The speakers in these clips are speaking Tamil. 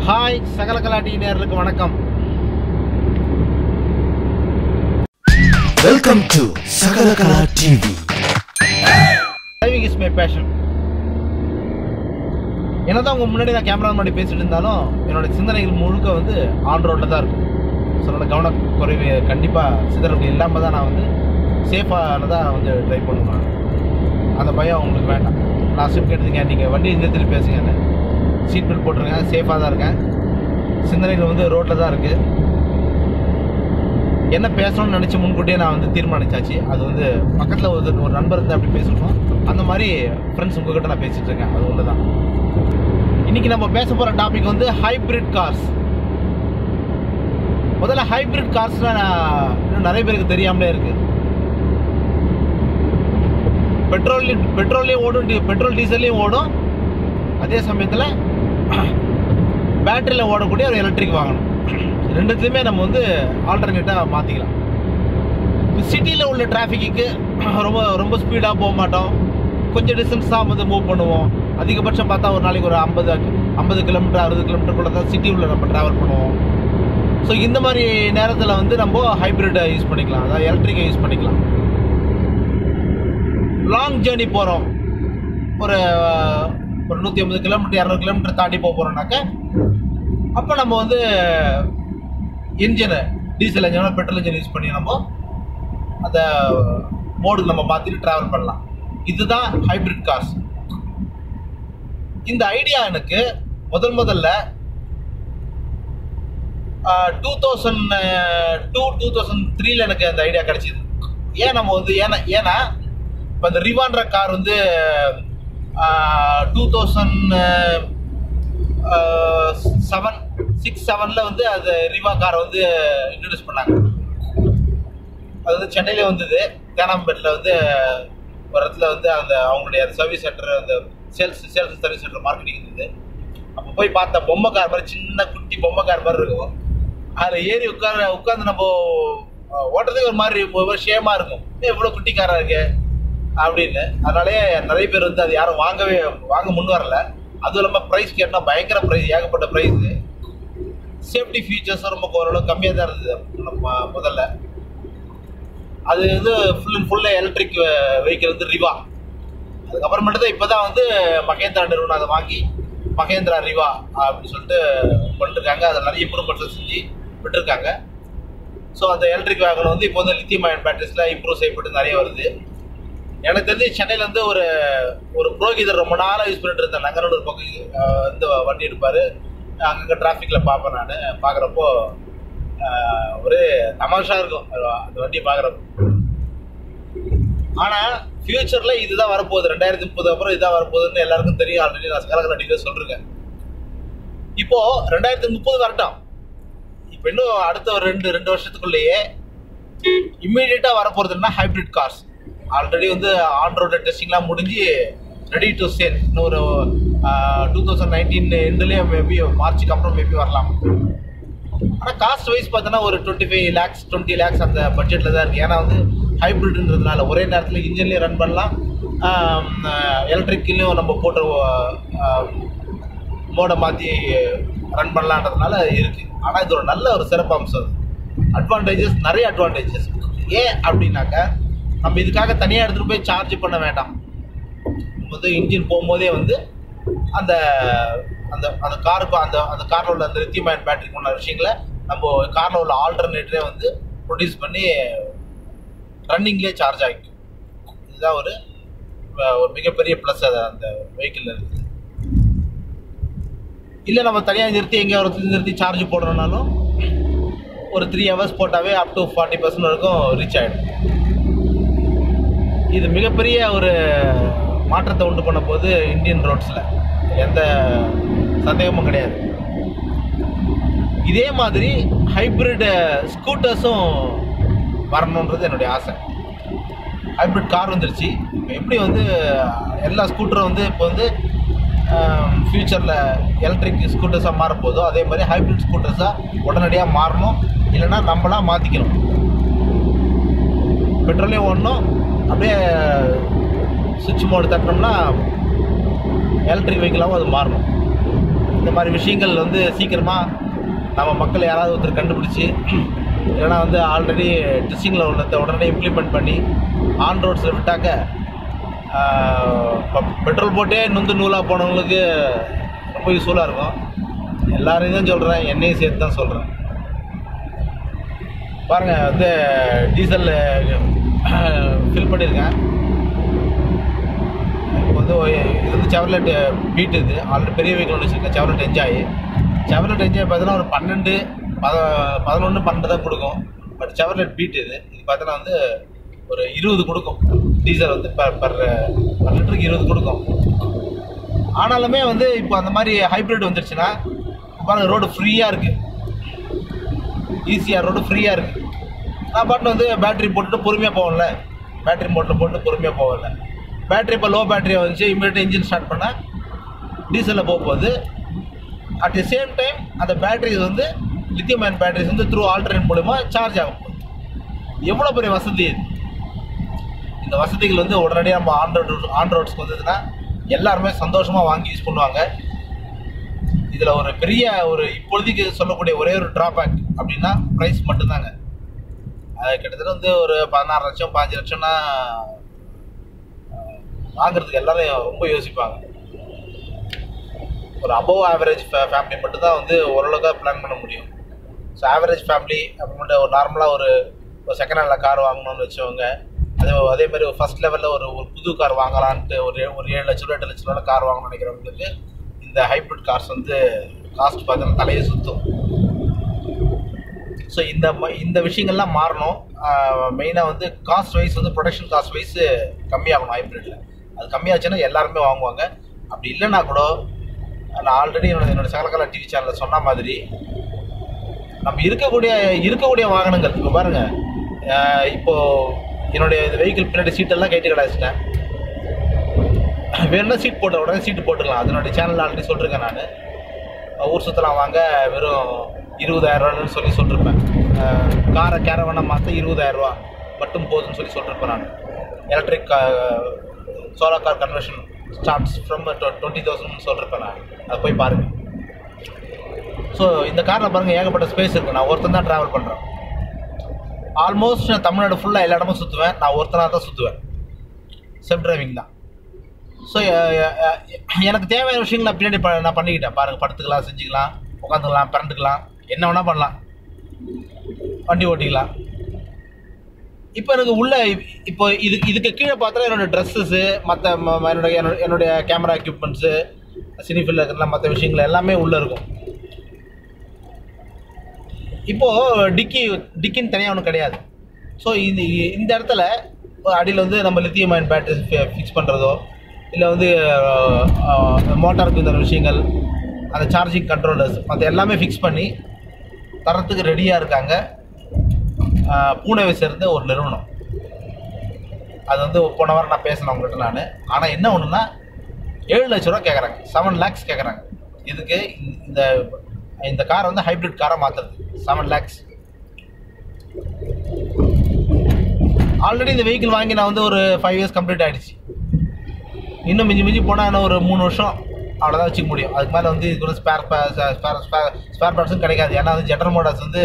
ஹாய் சகல கலாட்டி நேர்களுக்கு வணக்கம் Welcome to Sagalakala TV. Driving is my passion என்னதான் உங்க முன்னாடி நான் கேமரா முன்னாடி பேசிட்டு இருந்தாலும் என்னோட சிந்தனைகள் முழுக்க வந்து ஆன் ரோட்டில் தான் இருக்கும் ஸோ என்னோட கவனக்குறைவு கண்டிப்பாக சிதறல் இல்லாமல் தான் நான் வந்து சேஃபானதாக வந்து ட்ரை பண்ணுவேன் அந்த பயம் உங்களுக்கு வேண்டாம் நான் ஸ்லிப் கேட்டுங்க நீங்கள் வண்டி நிறுத்திட்டு பேசுங்க சீட் பெல்ட் போட்டிருங்க சேஃபாக தான் இருக்கேன் சிந்தனைகள் வந்து ரோட்டில் தான் இருக்குது என்ன பேசணும்னு நினச்சி முன்கூட்டியே நான் வந்து தீர்மானிச்சாச்சு அது வந்து பக்கத்தில் ஒரு ஒரு நண்பர் இருந்து அப்படி பேசணும் அந்த மாதிரி ஃப்ரெண்ட்ஸ் உங்ககிட்ட நான் பேசிட்டு இருக்கேன் அது ஒன்று தான் இன்னைக்கு நம்ம பேச போகிற டாபிக் வந்து ஹைப்ரிட் கார்ஸ் முதல்ல ஹைப்ரிட் கார்ஸ்லாம் இன்னும் நிறைய பேருக்கு தெரியாமலே இருக்கு பெட்ரோல் பெட்ரோல்லையும் ஓடும் டி- பெட்ரோல் டீசல்லையும் ஓடும் அதே சமயத்தில் பேட்டரியில் ஓடக்கூடிய ஒரு எலக்ட்ரிக் வாங்கணும் ரெண்டுத்தையுமே நம்ம வந்து ஆல்டர்னேட்டாக மாற்றிக்கலாம் சிட்டியில் உள்ள டிராஃபிக்கு ரொம்ப ரொம்ப ஸ்பீடாக போக மாட்டோம் கொஞ்சம் டிஸ்டன்ஸ் தான் வந்து மூவ் பண்ணுவோம் அதிகபட்சம் பார்த்தா ஒரு நாளைக்கு ஒரு ஐம்பது ஐம்பது கிலோமீட்டர் அறுபது கிலோமீட்டருக்குள்ள தான் சிட்டி உள்ள நம்ம ட்ராவல் பண்ணுவோம் ஸோ இந்த மாதிரி நேரத்தில் வந்து நம்ம ஹைப்ரிட்டை யூஸ் பண்ணிக்கலாம் அதாவது எலக்ட்ரிக்கை யூஸ் பண்ணிக்கலாம் லாங் ஜேர்னி போகிறோம் ஒரு ஒரு நூற்றி ஐம்பது கிலோமீட்டர் இரநூறு கிலோமீட்டர் தாண்டி போக போகிறோம்னாக்க அப்போ நம்ம வந்து இன்ஜினு டீசல் இன்ஜினோ பெட்ரோல் இன்ஜின் யூஸ் பண்ணி நம்ம அந்த மோடுக்கு நம்ம பார்த்துட்டு ட்ராவல் பண்ணலாம் இதுதான் ஹைப்ரிட் கார்ஸ் இந்த ஐடியா எனக்கு முதல் முதல்ல two thousand two two thousand த்ரீல எனக்கு அந்த ஐடியா கிடைச்சிது ஏன் நம்ம வந்து ஏன்னா ஏன்னா இப்போ இந்த ரிவான்ற கார் வந்து டூ தௌசண்ட் செவன் சிக்ஸ் செவனில் வந்து அது ரிவா காரை வந்து இன்ட்ரடியூஸ் பண்ணாங்க அது வந்து சென்னையிலே வந்தது தேனாம்பேட்டில் வந்து ஒரு இடத்துல வந்து அந்த அவங்களுடைய சர்வீஸ் சென்டர் அந்த sales sales service centre marketing இருந்தது அப்போ போய் பார்த்த பொம்மை கார் மாதிரி சின்ன குட்டி பொம்மை கார் மாதிரி இருக்கும் அதில் ஏறி உட்கார உட்காந்து நம்ம அஹ், ஓட்டுறதுக்கு ஒரு மாதிரி ஒரு மாதிரி ஷேமாக இருக்கும் ஏன் இவ்வளோ குட்டி காராக இருக்கு அப்படின்னு அதனாலே நிறைய பேர் வந்து அது யாரும் வாங்கவே வாங்க முன் வரல அதுவும் இல்லாமல் ப்ரைஸ் கேட்டால் பயங்கர ப்ரைஸ் ஏகப்பட்ட ப்ரைஸு சேஃப்டி ஃபீச்சர்ஸும் ரொம்ப ஓரளவு கம்மியாக தான் இருந்தது நம்ம முதல்ல அது வந்து ஃபுல் அண்ட் ஃபுல்லாக எலக்ட்ரிக் வெஹிக்கிள் வந்து ரிவா அதுக்கப்புறமேட்டு தான் இப்போ தான் வந்து மகேந்திரா நிறுவனம் அதை வாங்கி மகேந்திரா ரிவா அப்படின்னு சொல்லிட்டு பண்ணிருக்காங்க அதில் நிறைய இம்ப்ரூவ்மெண்ட்ஸ் செஞ்சு விட்டுருக்காங்க ஸோ அந்த எலக்ட்ரிக் வேகன் வந்து இப்போ வந்து லித்தியம் அயன் பேட்டரிஸில் இம்ப்ரூவ் செய்யப்பட்டு நிறைய வருது எனக்கு தெரிஞ்சு சென்னையில் வந்து ஒரு ஒரு புரோகிதர் ரொம்ப நாளாக யூஸ் பண்ணிட்டு இருந்தேன் நங்கரோடு பக்கம் அஹ், வந்து வண்டி எடுப்பார் அங்கங்கே டிராஃபிக்கில் பார்ப்பேன் நான் பார்க்குறப்போ ஒரு தமாஷா இருக்கும் அது அந்த வண்டியை பார்க்குறப்போ ஆனால் ஃபியூச்சரில் இதுதான் வரப்போகுது ரெண்டாயிரத்தி முப்பது அப்புறம் இதுதான் வரப்போகுதுன்னு எல்லாருக்கும் தெரியும் ஆல்ரெடி நான் சகலகல டீட்டெயில் சொல்லிருக்கேன் இப்போ ரெண்டாயிரத்தி முப்பது வரட்டும் இப்போ இன்னும் அடுத்த ஒரு ரெண்டு ரெண்டு வருஷத்துக்குள்ளேயே இம்மீடியட்டாக வரப்போகிறதுனா ஹைப்ரிட் கார்ஸ் ஆல்ரெடி வந்து ஆன் ரோடு டெஸ்டிங்லாம் முடிஞ்சு ரெடி டு சேல் இன்னும் ஒரு டூ தௌசண்ட் நைன்டீன் எண்டுலேயே மேபி மார்ச்சுக்கு அப்புறம் மேபி வரலாம் ஆனால் காஸ்ட் வைஸ் பார்த்தோன்னா ஒரு twenty five lakhs twenty lakhs அந்த பட்ஜெட்டில் தான் இருக்குது ஏன்னா வந்து ஹைப்ரிட்ன்றதுனால ஒரே நேரத்தில் இன்ஜின்லேயும் ரன் பண்ணலாம் எலக்ட்ரிக்லேயும் நம்ம போட்டு மோடை மாற்றி ரன் பண்ணலான்றதுனால இருக்குது ஆனால் இது ஒரு நல்ல ஒரு சிறப்பு அம்சம் அட்வான்டேஜஸ் நிறைய அட்வான்டேஜஸ் ஏன் அப்படின்னாக்கா நம்ம இதுக்காக தனியாக எடுத்துகிட்டு போய் சார்ஜ் பண்ண வேண்டாம் வந்து இன்ஜின் போகும்போதே வந்து அந்த அந்த அந்த காருக்கு அந்த அந்த காரில் உள்ள அந்த லித்தியம் அயன் பேட்டரிக்கு உள்ள விஷயங்களை நம்ம காரில் உள்ள ஆல்டர்னேட்டரே வந்து ப்ரொடியூஸ் பண்ணி ரன்னிங்லேயே சார்ஜ் ஆகிக்கும் இதுதான் ஒரு அஹ், ஒரு மிகப்பெரிய ப்ளஸ் அது அந்த வெஹிக்கிளில் இருக்குது இல்லை நம்ம தனியாக நிறுத்தி எங்கேயோ ஒரு இடத்துல நிறுத்தி சார்ஜ் போடுறோம்னாலும் ஒரு த்ரீ ஹவர்ஸ் போட்டாவே அப் டு ஃபார்ட்டி பர்சன்ட் வரைக்கும் ரீச் ஆகிடும் இது மிகப்பெரிய ஒரு மாற்றத்தை உண்டு பண்ண போது இந்தியன் ரோட்ஸில் எந்த சந்தேகமும் கிடையாது இதே மாதிரி ஹைப்ரிட் ஸ்கூட்டர்ஸும் வரணுன்றது என்னுடைய ஆசை ஹைப்ரிட் கார் வந்துருச்சு இப்போ எப்படி வந்து எல்லா ஸ்கூட்டரும் வந்து இப்போ வந்து ஃப்யூச்சரில் எலக்ட்ரிக் ஸ்கூட்டர்ஸாக மாறப்போதோ அதே மாதிரி ஹைப்ரிட் ஸ்கூட்டர்ஸாக உடனடியாக மாறணும் இல்லைன்னா நம்மளாம் மாற்றிக்கணும் பெட்ரோலையும் ஓடணும் அப்படியே சுவிட்ச் மோடு தட்டினோம்னா எலக்ட்ரிக் வெஹிக்கிளாகவும் அது மாறணும் இந்த மாதிரி விஷயங்கள் வந்து சீக்கிரமாக நம்ம மக்கள் யாராவது ஒருத்தர் கண்டுபிடிச்சி இல்லைன்னா வந்து ஆல்ரெடி டெஸ்டிங்கில் உள்ளதை உடனே இம்ப்ளிமெண்ட் பண்ணி ஆன் ரோட்ஸில் விட்டாக்க பெட்ரோல் போட்டே நொந்து நூலாக போனவங்களுக்கு ரொம்ப யூஸ்ஃபுல்லாக இருக்கும் எல்லாரையும் தான் சொல்கிறேன் என்னையும் சேர்த்து தான் சொல்கிறேன் பாருங்கள் வந்து டீசல் ஃபில் பண்ணியிருக்கேன் இப்போ வந்து ஒரு- இது வந்து செவர்லெட் பீட் இது ஆல்ரெடி பெரிய வெஹிக்கிள் வச்சுருக்கேன் செவர்லெட் என்ஜாய் செவர்லெட் என்ஜாய் பார்த்தீங்கன்னா ஒரு பன்னெண்டு பத பதினொன்று பன்னெண்டு தான் கொடுக்கும் பட் செவர்லெட் பீட் இது இது பார்த்தீங்கன்னா வந்து ஒரு இருபது கொடுக்கும் டீசல் வந்து பர் பர் பர் லிட்டருக்கு இருபது கொடுக்கும் ஆனாலுமே வந்து இப்போ அந்த மாதிரி ஹைப்ரிட் வந்துருச்சுன்னா பாருங்க ரோடு ஃப்ரீயாக இருக்குது ஈஸியாக ரோடு ஃப்ரீயாக இருக்குது நான் பாட்டில் வந்து பேட்டரி போட்டுட்டு பொறுமையாக போகல பேட்டரி மோட்டில் போட்டு பொறுமையாக போகல பேட்டரி இப்போ லோ பேட்டரியாக வந்துச்சு இமீடியட்டாக இன்ஜின் ஸ்டார்ட் பண்ணால் டீசலில் போக போகுது அட் தி சேம் டைம் அந்த பேட்டரிஸ் வந்து லித்தியம் அயன் பேட்டரிஸ் வந்து த்ரூ ஆல்டர்னேட் மூலிமா சார்ஜ் ஆகும் எவ்வளோ பெரிய வசதி இது இந்த வசதிகள் வந்து உடனடியாக நம்ம ஆன் ரோட் ஆன் ரோட்ஸ்க்கு வந்ததுன்னா எல்லாருமே சந்தோஷமாக வாங்கி யூஸ் பண்ணுவாங்க இதில் ஒரு பெரிய ஒரு இப்பொழுதைக்கு சொல்லக்கூடிய ஒரே ஒரு ட்ராபேக் அப்படின்னா ப்ரைஸ் மட்டும்தாங்க அது கிட்டத்தட்ட வந்து ஒரு பதினாறு லட்சம் பாஞ்சு லட்சம்னா அஹ், வாங்குறதுக்கு எல்லாரும் ரொம்ப யோசிப்பாங்க ஒரு அபோவ் ஆவரேஜ் ஃபேமிலி மட்டும்தான் வந்து ஓரளவுக்கு பிளான் பண்ண முடியும் ஸோ ஆவரேஜ் ஃபேமிலி அப்புறமேட்டு ஒரு நார்மலாக ஒரு ஒரு செகண்ட் ஹேண்டில் கார் வாங்கணும்னு வச்சவங்க அதே அதே மாதிரி ஒரு ஃபஸ்ட் லெவலில் ஒரு ஒரு புது கார் வாங்கலான்ட்டு ஒரு ஏ- ஒரு ஏழு லட்ச ரூபா எட்டு லட்ச ரூபாய் கார் வாங்கணும்னு நினைக்கிறவங்களுக்கு இந்த ஹைப்ரிட் கார்ஸ் வந்து காஸ்ட் பார்த்தீங்கன்னா தலையை சுற்றும் ஸோ இந்த ம- இந்த விஷயங்கள்லாம் மாறணும் மெயினாக வந்து காஸ்ட் வைஸ் வந்து ப்ரொடக்ஷன் காஸ்ட் வைஸ் கம்மியாகணும் ஹைப்ரிட்டில் அது கம்மியாச்சுன்னா எல்லாருமே வாங்குவாங்க அப்படி இல்லைன்னா கூட நான் ஆல்ரெடி என்னோட என்னோட சகலகலா டிவி சேனலில் சொன்ன மாதிரி நம்ம இருக்கக்கூடிய இருக்கக்கூடிய வாகனங்கள் இப்போ பாருங்க அஹ் இப்போ என்னுடைய வெஹிக்கிள் பின்னாடி சீட்டெல்லாம் கேட்டு கிடாச்சிட்டேன் வேணும்னா சீட் போட்ட உடனே சீட்டு போட்டுக்கலாம் அதனுடைய சேனல் ஆல்ரெடி சொல்லிருக்கேன் நான் ஊர் சுற்றலாம் வாங்க வெறும் இருபதாயிரரூவான்னு சொல்லி சொல்லிருப்பேன் அஹ் காரை கேரவனாக மாற்ற இருபதாயிரரூவா மட்டும் போதும்னு சொல்லி சொல்லிருப்பேன் நான் electric solar car conversion starts from twenty thousand சொல்லிருப்பேன் நான் அதை போய் பாருங்கள் ஸோ இந்த காரில் பாருங்கள் ஏகப்பட்ட ஸ்பேஸ் இருக்குது நான் ஒருத்தன் தான் ட்ராவல் பண்ணுறேன் ஆல்மோஸ்ட் நான் தமிழ்நாடு ஃபுல்லாக எல்லா இடமும் சுற்றுவேன் நான் ஒருத்தனாக தான் சுற்றுவேன் செல்ஃப் டிரைவிங் தான் ஸோ எனக்கு தேவையான விஷயங்கள் நான் பின்னாடி ப- நான் பண்ணிக்கிட்டேன் பாருங்கள் படுத்துக்கலாம் செஞ்சுக்கலாம் உட்காந்துக்கலாம் பிறண்டுக்கலாம் என்ன வேணால் பண்ணலாம் வண்டி ஓட்டிக்கலாம் இப்போ எனக்கு உள்ள இப்- இப்போ இதுக்கு இதுக்கு கீழே பார்த்தா என்னோட ட்ரெஸ்ஸஸ்ஸு மற்ற என்னுடைய என்னோட- என்னுடைய கேமரா எக்யூப்மெண்ட்ஸு சினிஃபில் இருக்கிற மற்ற விஷயங்கள் எல்லாமே உள்ளே இருக்கும் இப்போது டிக்கி டிக்கின்னு தனியாக ஒன்றும் கிடையாது ஸோ இந்த இந்த இடத்துல அடியில் வந்து நம்ம லித்தியம் அயன் பேட்டரி ஃபிக்ஸ் பண்ணுறதோ இல்லை வந்து மோட்டாருக்கு இந்த விஷயங்கள் அந்த சார்ஜிங் கண்ட்ரோலர்ஸ் மற்ற எல்லாமே ஃபிக்ஸ் பண்ணி தரத்துக்கு ரெடியாக இருக்காங்க ஆஹ் பூனேவை சேர்ந்த ஒரு நிறுவனம் அது வந்து போன வாரம் நான் பேசினேன் உங்கள்கிட்ட நான் ஆனால் என்ன ஒன்றுனா ஏழு லட்ச ரூபா கேட்குறாங்க செவன் லேக்ஸ் கேட்குறாங்க இதுக்கு இந்த இந்த காரை வந்து ஹைப்ரிட் காரை மாற்றுறது செவன் லேக்ஸ் ஆல்ரெடி இந்த வெஹிக்கிள் வாங்கி நான் வந்து ஒரு ஃபைவ் இயர்ஸ் கம்ப்ளீட் ஆகிடுச்சு இன்னும் மிஞ்சி மிஞ்சி போனால் இன்னும் ஒரு மூணு வருஷம் அவ்வளோதான் வச்சுக்க முடியும் அதுக்கு மேலே வந்து இதுக்கு ஒரு ஸ்பேர் ஸ்பேர் ஸ்பேர் பார்ட்ஸும் கிடைக்காது ஏன்னா வந்து ஜெனரல் மோட்டார்ஸ் வந்து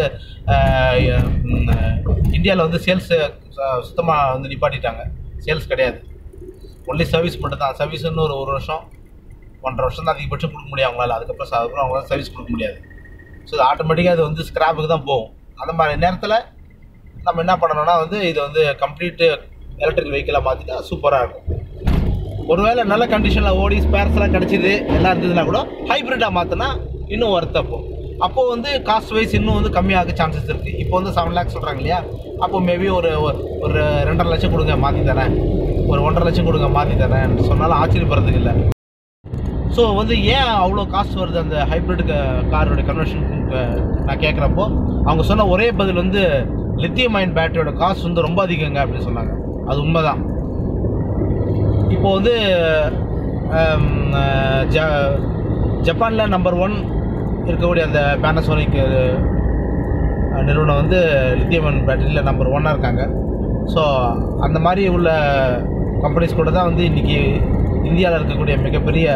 இந்தியாவில் வந்து சேல்ஸ் சுத்தமாக வந்து நிப்பாட்டிட்டாங்க சேல்ஸ் கிடையாது ஒன்லி சர்வீஸ் மட்டும் தான் சர்வீஸ் இன்னும் ஒரு ஒரு வருஷம் ஒன்றரை வருஷம் தான் அதிகபட்சம் கொடுக்க முடியும் அவங்களால அதுக்கப்புறம் ச- அதுக்கப்புறம் அவங்களால சர்வீஸ் கொடுக்க முடியாது ஸோ இது ஆட்டோமேட்டிக்காக அது வந்து ஸ்கிராப்புக்கு தான் போகும் அந்த மாதிரி நேரத்தில் நம்ம என்ன பண்ணணும்னா வந்து இதை வந்து கம்ப்ளீட்டு எலக்ட்ரிக் வெஹிக்கிளாக மாற்றிட்டா சூப்பராக இருக்கும் ஒருவேளை நல்ல கண்டிஷனில் ஓடி ஸ்பேர்ஸ்லாம் கிடச்சிது எல்லாம் இருந்ததுன்னா கூட ஹைப்ரிட்டாக மாற்றினா இன்னும் ஒர்த் அப்போ அப்போது வந்து காஸ்ட் வைஸ் இன்னும் வந்து கம்மியாக சான்சஸ் இருக்குது இப்போ வந்து செவன் லேக்ஸ் சொல்கிறாங்க இல்லையா அப்போ மேபி ஒரு ஒரு ரெண்டரை லட்சம் கொடுங்க மாற்றி தரேன் ஒரு ஒன்றரை லட்சம் கொடுங்க மாற்றி தரேன் சொன்னாலும் ஆச்சரியப்படுறதுக்கு இல்லை ஸோ வந்து ஏன் அவ்வளோ காஸ்ட் வருது அந்த ஹைப்ரிட் காரோட கன்வர்ஷன் நான் கேட்குறப்போ அவங்க சொன்ன ஒரே பதில் வந்து லித்தியம் அயன் பேட்டரியோட காஸ்ட் வந்து ரொம்ப அதிகங்க அப்படின்னு சொன்னாங்க அது உண்மைதான் இப்போ வந்து ஹம், அஹ், ஜ ஜப்பானில் நம்பர் ஒன் இருக்கக்கூடிய அந்த பேனசோனிக் நிறுவனம் வந்து லித்தியம் அயன் பேட்டரியில் நம்பர் ஒன்னாக இருக்காங்க ஸோ அந்த மாதிரி உள்ள கம்பெனிஸ் கூட தான் வந்து இன்றைக்கி இந்தியாவில் இருக்கக்கூடிய மிகப்பெரிய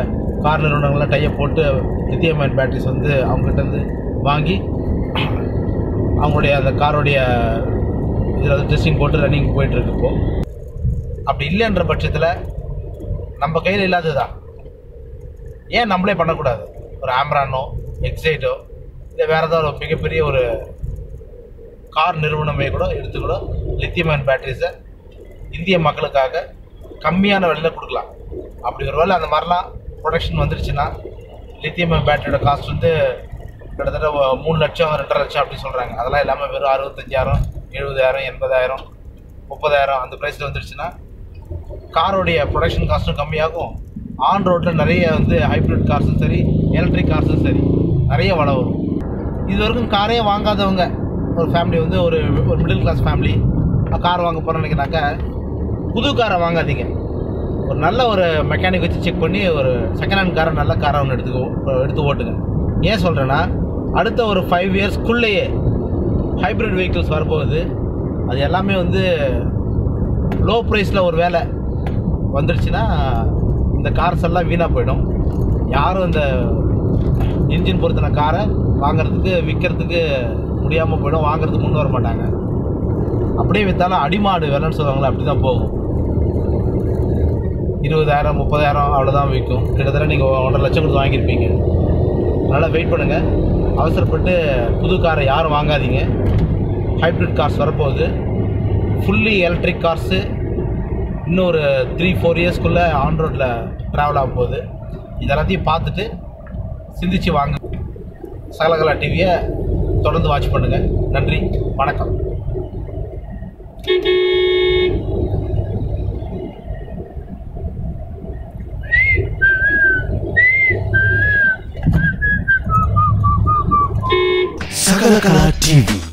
கார் நிறுவனங்கள்லாம் டைப் போட்டு லித்தியம் அயன் பேட்டரிஸ் வந்து அவங்ககிட்ட இருந்து வாங்கி அவங்களுடைய அந்த காரோடைய இதில் வந்து டெஸ்டிங் போட்டு ரன்னிங் போயிட்டுருக்கு இப்போ அப்படி இல்லைன்ற பட்சத்தில் நம்ம கையில் இல்லாததா ஏன் நம்மளே பண்ணக்கூடாது ஒரு ஆம்ரானோ எக்ஸைட்டோ இல்லை வேறு ஏதாவது ஒரு மிகப்பெரிய ஒரு கார் நிறுவனமே கூட எடுத்து கூட லித்தியம் அயன் பேட்டரிஸை இந்திய மக்களுக்காக கம்மியான விலையில் கொடுக்கலாம் அப்படி ஒரு வேளை அந்த மாதிரிலாம் ப்ரொடக்ஷன் வந்துருச்சுன்னா லித்தியம் அயன் பேட்டரியோட காஸ்ட் வந்து கிட்டத்தட்ட ஒ- மூணு லட்சம் ரெண்டரை லட்சம் அப்படி சொல்கிறாங்க அதெல்லாம் இல்லாமல் வெறும் அறுபத்தஞ்சாயிரம் எழுபதாயிரம் எண்பதாயிரம் முப்பதாயிரம் அந்த ப்ரைஸில் வந்துருச்சுன்னா காரோடைய ப்ரொடக்ஷன் காஸ்ட்டும் கம்மியாகும் ஆன் ரோட்டில் நிறைய வந்து ஹைப்ரிட் கார்ஸும் சரி எலக்ட்ரிக் கார்ஸும் சரி நிறைய வள வரும் இது வரைக்கும் காரே வாங்காதவங்க ஒரு ஃபேமிலி வந்து ஒரு ஒரு மிடில் கிளாஸ் ஃபேமிலி கார் வாங்க போகிறோம்னு நினைக்கிறாக்க புது காரை வாங்காதீங்க ஒரு நல்ல ஒரு மெக்கானிக் வச்சு செக் பண்ணி ஒரு செகண்ட் ஹேண்ட் காரை நல்ல காரை ஒன்று எடுத்து எடுத்து ஓட்டுங்க ஏன் சொல்கிறேன்னா அடுத்த ஒரு ஃபைவ் இயர்ஸ்க்குள்ளேயே ஹைப்ரிட் வெஹிக்கிள்ஸ் வரப்போகுது அது எல்லாமே வந்து லோ ப்ரைஸில் ஒரு வேலை வந்துருச்சுன்னா இந்த கார்ஸ் எல்லாம் வீணாக போயிடும் யாரும் இந்த இன்ஜின் பொருத்தின காரை வாங்குறதுக்கு விற்கிறதுக்கு முடியாமல் போயிடும் வாங்குறதுக்கு முன் வர மாட்டாங்க அப்படியே விற்றாலும் அடிமாடு விலைன்னு சொல்லுவாங்களே அப்படி தான் போகும் இருபதாயிரம் முப்பதாயிரம் அவ்வளோதான் விற்கும் கிட்டத்தட்ட நீங்கள் ஒன்றரை லட்சம் கொடுத்து வாங்கியிருப்பீங்க அதனால் வெயிட் பண்ணுங்கள் அவசரப்பட்டு புது காரை யாரும் வாங்காதீங்க ஹைப்ரிட் கார்ஸ் வரப்போகுது ஃபுல்லி எலக்ட்ரிக் கார்ஸு இன்னும் ஒரு த்ரீ ஃபோர் இயர்ஸ்க்குள்ளே ஆன் ரோட்டில் ட்ராவல் ஆக போகுது இதெல்லாத்தையும் பார்த்துட்டு சிந்திச்சு வாங்க சகலகலா டிவியை தொடர்ந்து வாட்ச் பண்ணுங்கள் நன்றி வணக்கம் Sakalakala TV.